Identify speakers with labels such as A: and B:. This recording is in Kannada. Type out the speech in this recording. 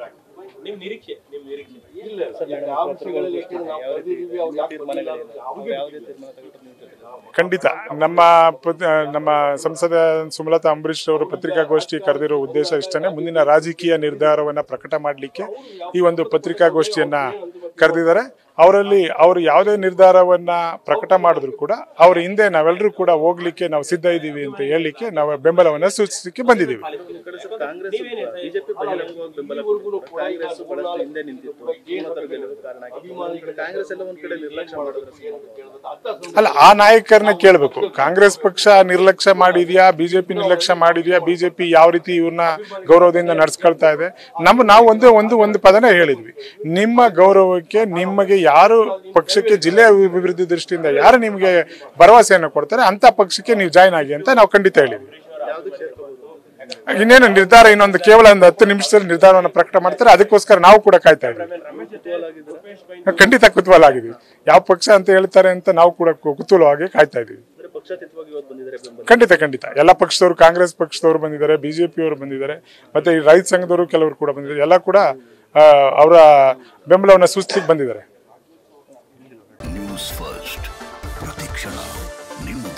A: ನಿಮ್ ನಿರೀಕ್ಷೆ ನಿಮ್ ನಿರೀಕ್ಷೆ
B: ಇಲ್ಲ ಯಾವ ವಿಷಯಗಳಲ್ಲಿ ಎಷ್ಟು ನಾವು ಕರೆದಿದ್ದೀವಿ ಅವ್ರು ಯಾಕೆ ಬಂದಿಲ್ಲ ಅಂತ ಅವ್ರಿಗೆ
C: ಖಂಡಿತ ನಮ್ಮ ಪತ್- ನಮ್ಮ ಸಂಸದ ಸುಮಲತಾ ಅಂಬರೀಶ್ ಅವರು ಪತ್ರಿಕಾಗೋಷ್ಠಿ ಕರೆದಿರೋ ಉದ್ದೇಶ ಇಷ್ಟನೇ ಮುಂದಿನ ರಾಜಕೀಯ ನಿರ್ಧಾರವನ್ನ ಪ್ರಕಟ ಮಾಡಲಿಕ್ಕೆ ಈ ಒಂದು ಪತ್ರಿಕಾಗೋಷ್ಠಿಯನ್ನ ಕರೆದಿದ್ದಾರೆ ಅವರಲ್ಲಿ ಅವರು ಯಾವುದೇ ನಿರ್ಧಾರವನ್ನ ಪ್ರಕಟ ಮಾಡಿದ್ರು ಕೂಡ ಅವ್ರ ಹಿಂದೆ ನಾವೆಲ್ಲರೂ ಕೂಡ ಹೋಗ್ಲಿಕ್ಕೆ ನಾವು ಸಿದ್ಧ ಇದ್ದೀವಿ ಅಂತ ಹೇಳಲಿಕ್ಕೆ ನಾವು ಬೆಂಬಲವನ್ನ ಸೂಚಿಸಲಿಕ್ಕೆ ಬಂದಿದ್ದೀವಿ
D: ಕಾಂಗ್ರೆಸ್ ಬಿಜೆಪಿ ಬಹಿರಂಗವಾಗಿ ಬೆಂಬಲ ಕೊಟ್ಟಿತ್ತು. ಕಾಂಗ್ರೆಸ್ ಬಹಳಷ್ಟು ಹಿಂದೆ ನಿಂತಿತ್ತು ಸುಮಲತಾ ಗೆಲುವು ಕಾರಣ ಆಗಿತ್ತು. ಒಂದ್ ಕಡೆ ಕಾಂಗ್ರೆಸ್ ಎಲ್ಲ ಒಂದ್ ಕಡೆ ನಿರ್ಲಕ್ಷ್ಯ ಮಾಡಿದ್ರೆ
C: ಅಲ್ಲ ಆ ನಾಯಕರನ್ನ ಕೇಳಬೇಕು ಕಾಂಗ್ರೆಸ್ ಪಕ್ಷ ನಿರ್ಲಕ್ಷ್ಯ ಮಾಡಿದ್ಯಾ ಬಿಜೆಪಿ ನಿರ್ಲಕ್ಷ್ಯ ಮಾಡಿದ್ಯಾ ಬಿಜೆಪಿ ಯಾವ ರೀತಿ ಇವ್ರನ್ನ ಗೌರವದಿಂದ ನಡ್ಸ್ಕೊಳ್ತಾ ಇದೆ ನಮ್ಮ ನಾವು ಒಂದು ಒಂದು ಒಂದು ಪದನ ಹೇಳಿದ್ವಿ ನಿಮ್ಮ ಗೌರವಕ್ಕೆ ನಿಮಗೆ ಯಾರು ಪಕ್ಷಕ್ಕೆ ಜಿಲ್ಲೆಯ ಅಭಿವೃದ್ಧಿ ದೃಷ್ಟಿಯಿಂದ ಯಾರು ನಿಮಗೆ ಭರವಸೆಯನ್ನು ಕೊಡ್ತಾರೆ ಅಂತ ಪಕ್ಷಕ್ಕೆ ನೀವು ಜಾಯ್ನ್ ಆಗಿ ಅಂತ ನಾವು ಖಂಡಿತ ಹೇಳಿದ್ವಿ
D: ಯಾವ್ದಕ್ಕೆ ಸೇರ್ಕೋಬಹುದು
C: ಇನ್ನೇನು ನಿರ್ಧಾರ ಇನ್ನೊಂದು ಕೇವಲ ಒಂದು ಹತ್ತು ನಿಮಿಷದಲ್ಲಿ ನಿರ್ಧಾರವನ್ನು ಪ್ರಕಟ ಮಾಡ್ತಾರೆ ಅದಕ್ಕೋಸ್ಕರ ನಾವು ಕೂಡ ಕಾಯ್ತಾ ಇದ್ದೀವಿ ಖಂಡಿತ ಕುತೂಹಲ ಆಗಿದ್ವಿ ಯಾವ ಪಕ್ಷ ಅಂತ ಹೇಳ್ತಾರೆ ಅಂತ ನಾವು ಕೂಡ ಕು- ಕುತೂಹಲವಾಗಿ ಕಾಯ್ತಾ ಇದೀವಿ
D: ಅಂದ್ರೆ ಪಕ್ಷಾತೀತವಾಗಿ ಇವತ್ತು ಬಂದಿದ್ದಾರೆ ಬೆಂಬಲ
C: ಖಂಡಿತ ಖಂಡಿತ ಎಲ್ಲ ಪಕ್ಷದವರು ಕಾಂಗ್ರೆಸ್ ಪಕ್ಷದವರು ಬಂದಿದ್ದಾರೆ ಬಿಜೆಪಿ ಅವರು ಬಂದಿದ್ದಾರೆ ಮತ್ತೆ ಈ ರೈತ ಸಂಘದವರು ಕೆಲವರು ಕೂಡ ಬಂದಿದ್ದಾರೆ ಎಲ್ಲ ಕೂಡ ಆ, ಅವರ ಬೆಂಬಲವನ್ನು ಸೂಚಿಸಲಿಕ್ಕೆ ಬಂದಿದ್ದಾರೆ
E: ನ್ಯೂಸ್ ಫಸ್ಟ್ ಪ್ರತಿಕ್ಷಣ ನಿಮ್ಮ